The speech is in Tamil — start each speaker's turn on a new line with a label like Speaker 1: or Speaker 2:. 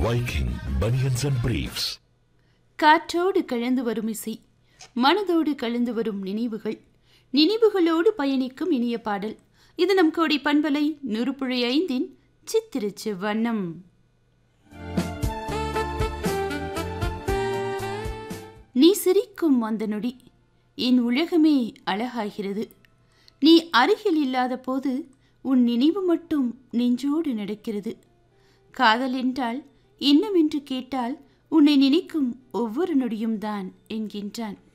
Speaker 1: Viking Bunions and Briefs.
Speaker 2: காற்றோடு கலந்து வரும் இசை மனதோடு கலந்து வரும் நினைவுகள் நினைவுகளோடு பயணிக்கும் இனிய பாடல் இது நம் கோடி பண்பலை நுறுப்புழை ஐந்தின் சித்திரச்சு வண்ணம் நீ சிரிக்கும் அந்த நொடி என் உலகமே அழகாகிறது நீ அருகில் இல்லாத போது உன் நினைவு மட்டும் நெஞ்சோடு நடக்கிறது காதல் என்றால் என்னவென்று கேட்டால் உன்னை நினைக்கும் ஒவ்வொரு நொடியும் தான் என்கின்றான்